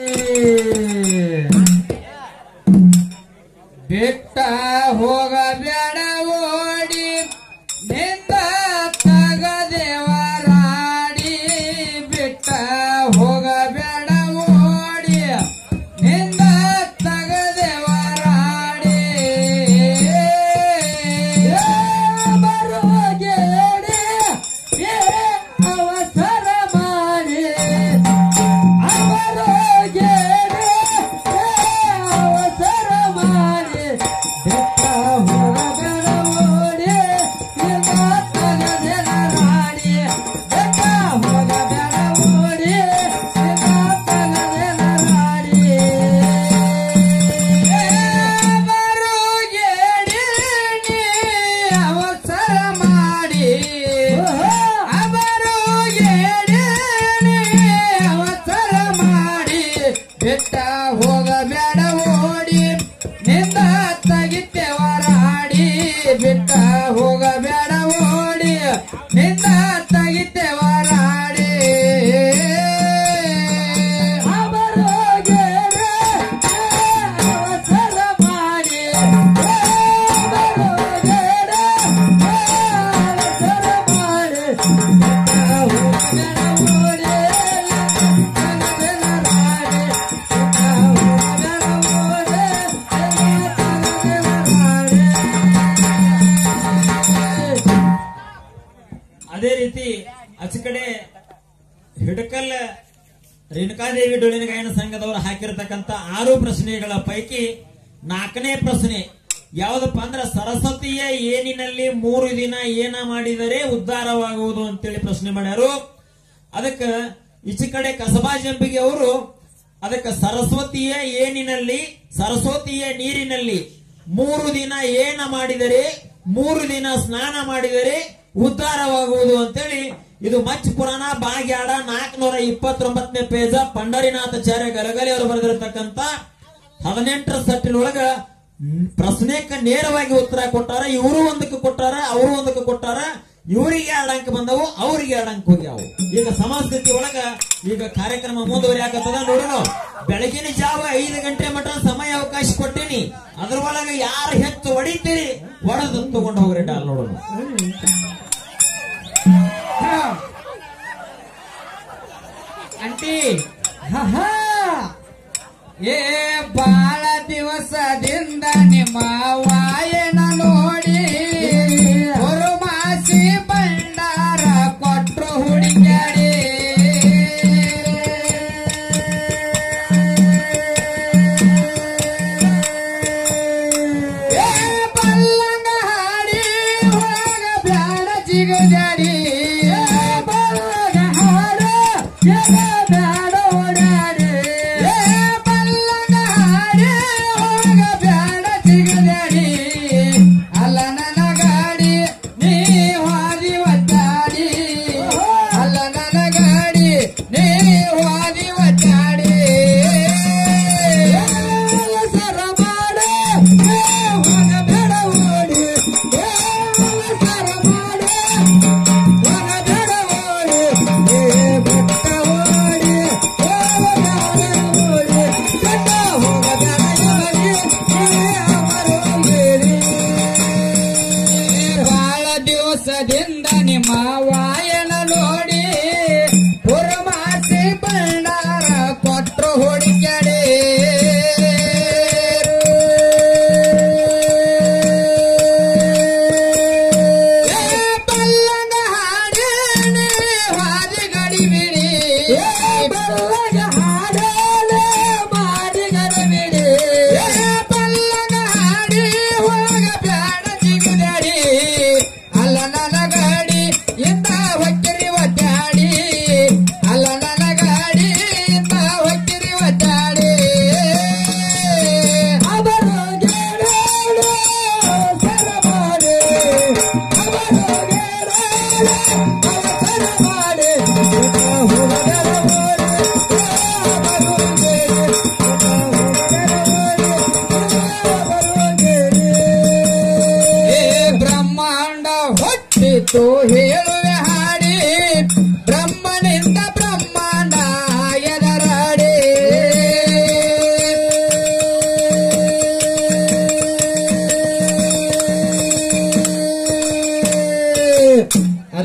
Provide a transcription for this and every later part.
ಬಿಟ್ಟ ಹೋಗಬೇಡ ಓಡಿ ನಿಂದ ತಗದೇವರಾಡಿ ಬಿಟ್ಟ ಹೋಗಬೇಡ ಓಡಿ ನಿಂದ ತಗದೇವರಾಡಿ ಬರುವಗೇಡಿ ಏ ಅವಸರ ಮಾಡಿ ಅವರು ಗೆರೆ ಅವಸರ ಮಾಡಿ ಬೆಟ್ಟ ಹೋಗಬೇಡ ಓಡಿ ನಿನ್ನ ತಗದೆನ ರಾಡಿ ಬೆಟ್ಟ ಹೋಗಬೇಡ ಓಡಿ ನಿನ್ನ ತಗದೆನ ರಾಡಿ ಅವರು ಗೆರೆ ಅವಸರ ಮಾಡಿ ಅವರು ಗೆರೆ ಅವಸರ ಮಾಡಿ ಬೆಟ್ಟ ಹೋಗಬೇಡ ಓಡಿ ನಿಂದ ತೆಗಿತೇವರಾಡಿ ಬೆಟ್ಟ ಹೋಗಬೇಡ ಓಡಿ ನಿಂದ ತೆಗಿತೇವರಾಡಿ ಅವರು ಗೆರೆ ಅವಸರ ಮಾಡಿ ಅವರು ಗೆರೆ ಅವಸರ ಮಾಡಿ ಅದೇ ರೀತಿ ಆಚೆ ಕಡೆ ಹಿಡಕಲ್ ರೇಣುಕಾದೇವಿ ಡೊಳ್ಳಿನ ಗಾಯನ ಸಂಘದವರು ಹಾಕಿರತಕ್ಕಂತ ಆರು ಪ್ರಶ್ನೆಗಳ ಪೈಕಿ ನಾಲ್ಕನೇ ಪ್ರಶ್ನೆ ಯಾವ್ದಪ್ಪ ಅಂದ್ರೆ ಸರಸ್ವತಿಯ ಏನಿನಲ್ಲಿ ಮೂರು ದಿನ ಏನ ಮಾಡಿದರೆ ಉದ್ಧಾರವಾಗುವುದು ಅಂತೇಳಿ ಪ್ರಶ್ನೆ ಮಾಡ್ಯಾರು ಅದಕ್ಕ ಈಚೆ ಕಡೆ ಕಸಬಾ ಜಂಬಿಗೆ ಅವರು ಅದಕ್ಕೆ ಸರಸ್ವತಿಯ ಏನಿನಲ್ಲಿ ಸರಸ್ವತಿಯ ನೀರಿನಲ್ಲಿ ಮೂರು ದಿನ ಏನ ಮಾಡಿದರೆ ಮೂರು ದಿನ ಸ್ನಾನ ಮಾಡಿದರೆ ಉದ್ಧಾರವಾಗುವುದು ಅಂತೇಳಿ ಇದು ಮಚ್ ಪುರಾಣ ಬಾಗ್ಯಾಡ ನಾಲ್ಕನೂರ ಇಪ್ಪತ್ತೊಂಬತ್ತನೇ ಪೇಜ ಪಂಡರಿನಾಥಾಚಾರ್ಯ ಗಲಗಲಿ ಅವರು ಬರೆದಿರತಕ್ಕಂತ ಹದಿನೆಂಟರ ಸಟ್ಟಿನೊಳಗ ಮ್, ಪ್ರಶ್ನೆಕ್ಕ ನೇರವಾಗಿ ಉತ್ತರ ಕೊಟ್ಟಾರ ಇವರು ಒಂದಕ್ಕೆ ಕೊಟ್ಟಾರ ಅವರು ಒಂದಕ್ಕೆ ಕೊಟ್ಟಾರ ಇವರಿಗೆ ಎರಡು ಅಂಕ ಬಂದವು ಅವರಿಗೆ ಎರಡು ಅಂಕ ಹೋಗ್ಯಾವು ಈಗ ಸಮಾಜಸ್ಥಿತಿ ಒಳಗ ಈಗ ಕಾರ್ಯಕ್ರಮ ಮುಂದುವರಿಯಾಕತ್ತದ ನೋಡೋಣ ಬೆಳಗಿನ ಜಾವ ಐದು ಗಂಟೆ ಮಟ ಸಮಯ ಅವಕಾಶ ಕೊಟ್ಟೇನಿ ಅದ್ರ ಒಳಗ ಯಾರು ಹೆಚ್ಚು ಹೊಡಿತೀರಿ ಹೊಡೆದು ತಗೊಂಡು ಹೋಗ್ರಿ ಡಾಲ್ ನೋಡೋಣ ಅಂಟಿ ಹಾ ಏ ಬಾಳ ದಿವಸದಿಂದ ನಿಮ್ಮ ವಾಯನ ನೋಡಿ ಮಾಸಿ ಭಂಡಾರ ಕೊಟ್ರು ಹುಡುಕ್ಯಾಡಿ ಏ ಬಲ್ಲಂಗ ಹಾಡಿ ಹೋಗ ಬ್ಯಾಡ ಜಿಗಜಾಡಿ ಏ ಬಲ್ಲಂಗ ಹಾಡು ಜಗ ಬ್ಯಾಡ ಓಡಾಡಿ ಏ ಬಲ್ಲಂಗ ಹಾಡಿ ಹೋಗ ಬ್ಯಾಡ ಜಿಗಜಾಡಿ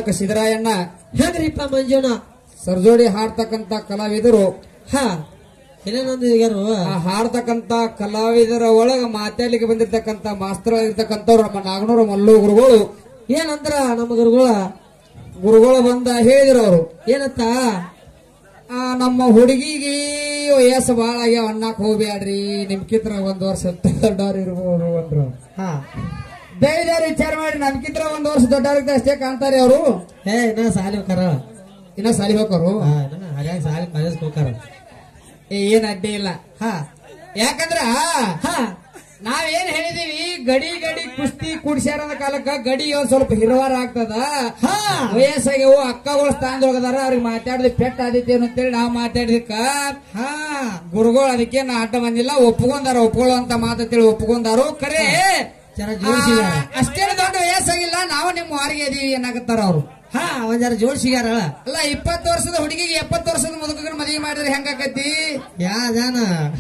ಮಾಲಕ ಸಿದ್ದರಾಯಣ್ಣ ಹೆಂಗ್ರಿಪ್ಪ ಮಂಜುನ ಸರ್ಜೋಡಿ ಹಾಡ್ತಕ್ಕಂತ ಕಲಾವಿದರು ಹಾ ಏನೇನೊಂದು ಯಾರು ಆ ಹಾಡ್ತಕ್ಕಂತ ಕಲಾವಿದರ ಒಳಗ ಮಾತಾಡ್ಲಿಕ್ಕೆ ಬಂದಿರ್ತಕ್ಕಂತ ಮಾಸ್ತರ್ ಆಗಿರ್ತಕ್ಕಂಥವ್ರು ನಮ್ಮ ನಾಗನೂರ ಮಲ್ಲು ಗುರುಗಳು ಏನಂದ್ರ ನಮ್ಮ ಗುರುಗಳ ಗುರುಗಳು ಬಂದ ಹೇಳಿದ್ರು ಅವರು ಏನತ್ತ ಆ, ನಮ್ಮ ಹುಡುಗಿಗೆ ವಯಸ್ಸು ಬಾಳ ಆಗ್ಯಾವ ಅನ್ನಕ್ ಹೋಗ್ಬ್ಯಾಡ್ರಿ ನಿಮ್ಕಿತ್ರ ಒಂದ್ ವರ್ಷ ದೊಡ್ಡವ್ರು ಇರ್ಬೋದು ಅಂದ್ರು ಹಾ ಬೇರೆದವ್ರು ವಿಚಾರ ಮಾಡಿ ನಮ್ಕಿತ್ರ ಒಂದ್ ವರ್ಷ ದೊಡ್ಡವ್ರಿಗೆ ಅಷ್ಟೇ ಕಾಣ್ತಾರೆ ಅವರು ಏ ಇನ್ನ ಸಾಲಿ ಹೋಗಾರ ಇನ್ನ ಸಾಲಿ ಹೋಗೋರು ಹಾ ಇನ್ನ ಹರ್ಯಾಗ ಸಾಲಿ ಕಾಲೇಜ್ ಹೋಗಾರ ಏನ್ ಅಡ್ಡಿ ಇಲ್ಲ ಹಾ ಯಾಕಂದ್ರ ಹಾ ನಾವೇನ್ ಹೇಳಿದೀವಿ ಗಡಿ ಗಡಿ ಕುಸ್ತಿ ಕುಡ್ಸ್ಯಾರ ಅನ್ನೋ ಕಾಲಕ್ಕ ಗಡಿ ಒಂದ್ ಸ್ವಲ್ಪ ಹಿರವಾರ ಆಗ್ತದ ಹಾ ವಯಸ್ಸಾಗ್ಯವು ಅಕ್ಕಗಳು ಸ್ಥಾನದೊಳಗದಾರ ಅವ್ರಿಗೆ ಮಾತಾಡಿದ ಪೆಟ್ಟ ಆದಿತ್ಯ ಅಂತೇಳಿ ನಾವ್ ಮಾತಾಡಿದಕ್ಕ ಹಾ ಗುರುಗಳು ಅದಕ್ಕೆ ನಾ ಅಡ್ಡ ಬಂದಿಲ್ಲ ಒಪ್ಕೊಂಡಾರ ಒಪ್ಕೊಳ್ಳುವಂತ ಮಾತಂತೇಳಿ ಒಪ್ಕೊಂಡಾರು ಕರೆ ಜರ ಜೋಡ್ಸಿದಾರ ಆ, ಅಷ್ಟೇನು ದೊಡ್ಡ ವಯಸ್ಸಾಗಿಲ್ಲ ನಾವು ನಿಮ್ಮ ವಾರಿಗೆ ಅದೀವಿ ಏನಾಗತ್ತಾರ ಅವ್ರು ಹಾ ಒಂದ್ ಜರ ಜೋಡ್ಸಿಗ್ಯಾರ ಅಲ್ಲ ಇಪ್ಪತ್ತು ವರ್ಷದ ಹುಡುಗಿಗೆ ಎಪ್ಪತ್ತು ವರ್ಷದ ಮುದುಕನ ಮದುವೆ ಮಾಡಿದ್ರೆ ಹೆಂಗಾಕತಿ ಯಾ ಜಾನ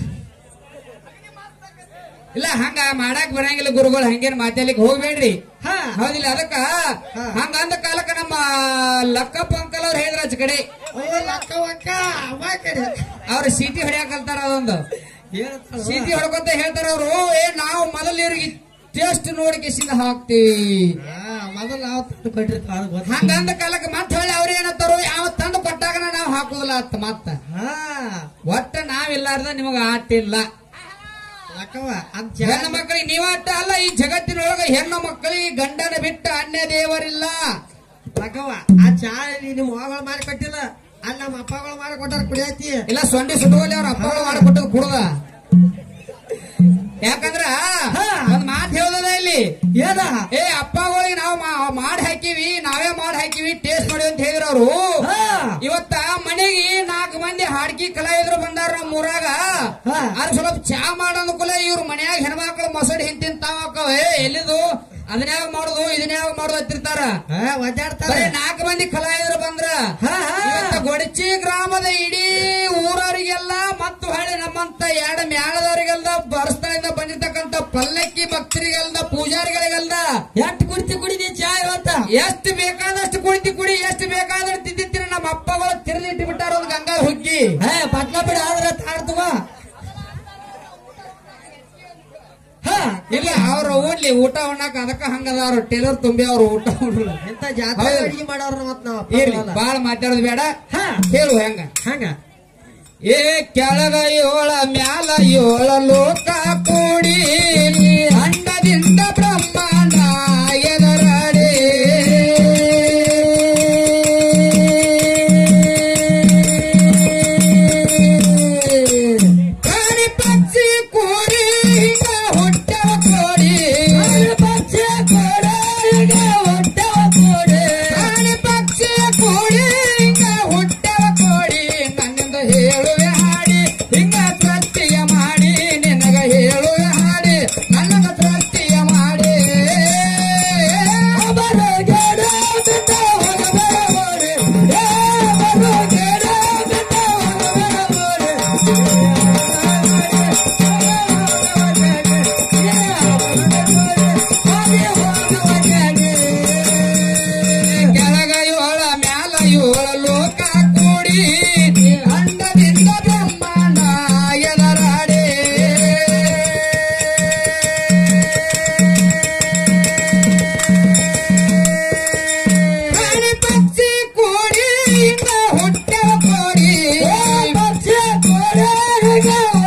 ಇಲ್ಲ ಹಂಗ ಮಾಡಾಕ್ ಬರಂಗಿಲ್ಲ ಗುರುಗಳು ಹಂಗೇನ್ ಮಾತಾಡ್ಲಿಕ್ಕೆ ಹೋಗ್ಬೇಡ್ರಿ ಹಾ ಹೌದಿಲ್ಲ ಅದಕ್ಕ ಹಾ. ಹಂಗ ಅಂದ ಕಾಲಕ್ಕ ನಮ್ಮ ಲಕ್ಕಪ್ಪ ಅಂಕಲ್ ಅವ್ರು ಹೇಳಿದ್ರ ಆಚೆ ಕಡೆ ಅಯ್ಯೋ ಲಕ್ಕ ವಕ್ಕ ಅವ್ವ ಕಡೆ ಅವ್ರ ಸೀಟಿ ಹೊಡ್ಯಾಕಲ್ತಾರ ಅದೊಂದು ಏನಂತಾರ ಸೀಟಿ ಹೊಡ್ಕೊಂತ ಹೇಳ್ತಾರ ಅವ್ರು ಏ ನಾವು ಮೊದಲು ಇವ್ರಿಗೆ ಟೇಸ್ಟ್ ನೋಡಿ ಕಿಸಿಂದ ಹಾಕ್ತಿವಿ ಹಾ ಮೊದಲು ನಾವು ತಂದು ಕೊಟ್ಟಿರ್ತಾವ ಅದು ಗೊತ್ತ ಹಂಗ ಅಂದ ಕಾಲಕ್ಕೆ ಮತ್ತೆ ಹೊಳ್ಳಿ ಅವ್ರು ಏನಂತಾರು ಯಾವ ತಂದು ಕೊಟ್ಟಾಗನ ನಾವು ಹಾಕುದಿಲ್ಲ ಅತ್ತ ಮತ್ತ ಹಾ ಒಟ್ಟ ನಾವಿಲ್ಲಾರ್ದ ನಿಮಗ ಆಟಿಲ್ಲ ಲಕ್ಕವ ಅಂತ ಹೆಣ್ಣು ಮಕ್ಕಳಿಗೆ ನೀವಾಟ ಅಲ್ಲ ಈ ಜಗತ್ತಿನೊಳಗ ಹೆಣ್ಣು ಮಕ್ಕಳಿಗೆ ಗಂಡನ ಬಿಟ್ಟ ಅನ್ಯ ದೇವರಿಲ್ಲ ಲಕ್ಕವ ಆ ಚಾ ನೀ ನಿಮ್ಮ ಮಗಳು ಮಾಡಿ ಕೊಟ್ಟಿಲ್ಲ ಅಲ್ಲಿ ನಮ್ಮ ಅಪ್ಪಗಳು ಮಾಡಿ ಕೊಟ್ಟಾರ ಕುಡಿಯತಿ ಇಲ್ಲ ಸೊಂಡಿ ಸುಟ್ಟುವಲ್ಲಿ ಅವ್ರ ಅಪ್ಪಗಳು ಮಾಡಿಕೊಟ್ಟದು ಕುಡ್ದ ಯಾಕಂದ್ರ ಒಂದ್ ಮಾತು ಹೇಳ್ದದ ಇಲ್ಲಿ ಏನ ಏ ಅಪ್ಪಗಳಿಗೆ ನಾವು ಮಾ- ಮಾಡಿ ಹಾಕಿವಿ ನಾವೇ ಮಾಡಿ ಹಾಕಿವಿ ಟೇಸ್ಟ್ ಮಾಡಿ ಅಂತ ಹೇಳಿದ್ರು ಅವರು ಹಾ. ಇವತ್ತ ಮನೆಗೆ ನಾಲ್ಕು ಮಂದಿ ಹಾಡ್ಕಿ ಕಲಾವಿದ್ರು ಬಂದಾರ ನಮ್ಮ ಊರಾಗ ಹಾ. ಅದ್ರ ಸ್ವಲ್ಪ ಚಾ ಮಾಡೋದಕ್ಕೂಲ ಇವ್ರ ಮನ್ಯಾಗ ಹೆಣ್ಮಕ್ಳು ಮೊಸಡಿ ಹಿಂತಿನ ತಾವಕ್ಕವೆ ಎಲ್ಲಿದು ಅದನ್ಯಾಗ ಮಾಡುದು ಇದನ್ಯಾಗ ಮಾಡುದು ಹತ್ತಿರ್ತಾರ ಹಾ ಒದ್ದಾಡ್ತಾರ ಬರೀ ನಾಲ್ಕು ಮಂದಿ ಕಲಾವಿದರು ಬಂದ್ರ ಹಾ, ಹಾ. ಇವತ್ತ ಗೊಡಚಿ ಗ್ರಾಮದ ಇಡೀ ಊರವರಿಗೆಲ್ಲ ಮತ್ತು ಹಳ್ಳಿ ನಮ್ಮಂತ ಎರಡು ಮ್ಯಾಳದವರಿಗೆಲ್ಲ ಬರಸ್ಥಳದಿಂದ ಬಂದಿರ್ತಕ್ಕಂಥ ಪಲ್ಲಕ್ಕಿ ಭಕ್ತರಿಗೆಲ್ಲ ಪೂಜಾರಿಗಳಿಗೆಲ್ಲ ಎಷ್ಟು ಕುಡಿತಿ ಕುಡಿದಿ ಚಾ ಇವತ್ತ ಎಷ್ಟು ಬೇಕಾದಷ್ಟು ಕುಡಿತಿ ಕುಡಿ ಎಷ್ಟು ಬೇಕಾದಷ್ಟು ತಿಂದಿತ್ತಿನ ನಮ್ಮ ಅಪ್ಪಗಳು ತಿರುದಿಟ್ಟು ಬಿಟ್ಟಾರ ಒಂದು ಗಂಗಾ ಹುಗ್ಗಿ ಹೇ ಪಟ್ಲ ಬಿಡ ಆದ್ರೆ ತಾಡ್ತವ ಹಾ ಇಲ್ಲ ಅವ್ರ ಊಡ್ಲಿ ಊಟ ಉಣ್ಣಾಕ ಅದಕ್ಕ ಹಂಗದ ಅವ್ರ ಟೇಲರ್ ತುಂಬಿ ಅವ್ರ ಊಟ ಉಣ್ಣಲ್ಲ ಎಂತ ಜಾತ್ರೆ ಹೌದು. ಅಡಿಗೆ ಮಾಡೋರ್ ಮತ್ ನಾವ್ ಇರ್ಲಿ ಅಪ್ಪ ಬಾಳ ಮಾತಾಡೋದು ಬೇಡ ಹಾ ಹೇಳು ಹೆಂಗ ಹಂಗ ಏ ಕೆಳಗ ಏಳ ಮ್ಯಾಲ ಏಳ ಲೋಕ ಕೂಡಿ ಅಂಡದಿಂದ ಬ್ರಹ್ಮಾಂಡ ಎದರಾಡಿ ಪ್ರಾಣಿ ಪಕ್ಷಿ ಕೂಡಿ ಹಿಂಗ ಹುಟ್ಟವ ಕೋಡಿ ಪಕ್ಷಿ ಕೂಡ ಹಿಂಗ ಹುಟ್ಟವ ಕೋಡಿ ಪ್ರಾಣಿ ಪಕ್ಷಿ ಕೂಡಿ ಹಿಂಗ ಹುಟ್ಟವ ಕೋಡಿ ನನ್ನಿಂದ ಹೇಳುವೆ ಹಾಡಿ ಹಿಂಗ ಸೃಷ್ಟಿಯ ಮಾಡಿ ನಿನಗ ಹೇಳುವೆ ಹಾಡಿ ನನ್ನಗ ಸೃಷ್ಟಿಯ ಮಾಡಿ ಬರಗಡ ಬಿಟ್ಟ ಹೊರಬರಬೋರೆ. ಏ ಬರಗಡ ಬಿಟ್ಟ ಹೊರಬರಬೋರೆ. ಕೆಳಗ ಏಳ ಮ್ಯಾಲ ಏಳ ಲೋಕ ಕೂಡಿ ಅಂಡದಿಂದ ಬ್ರಹ್ಮಾಂಡ ಎದರಾಡಿ ಪ್ರಾಣಿ ಪಕ್ಷಿ ಕೂಡಿ ಹಿಂಗ ಹುಟ್ಟವ ಕೋಡಿ ಪಕ್ಷಿ ಕೋಡಿ ಹಿಂಗ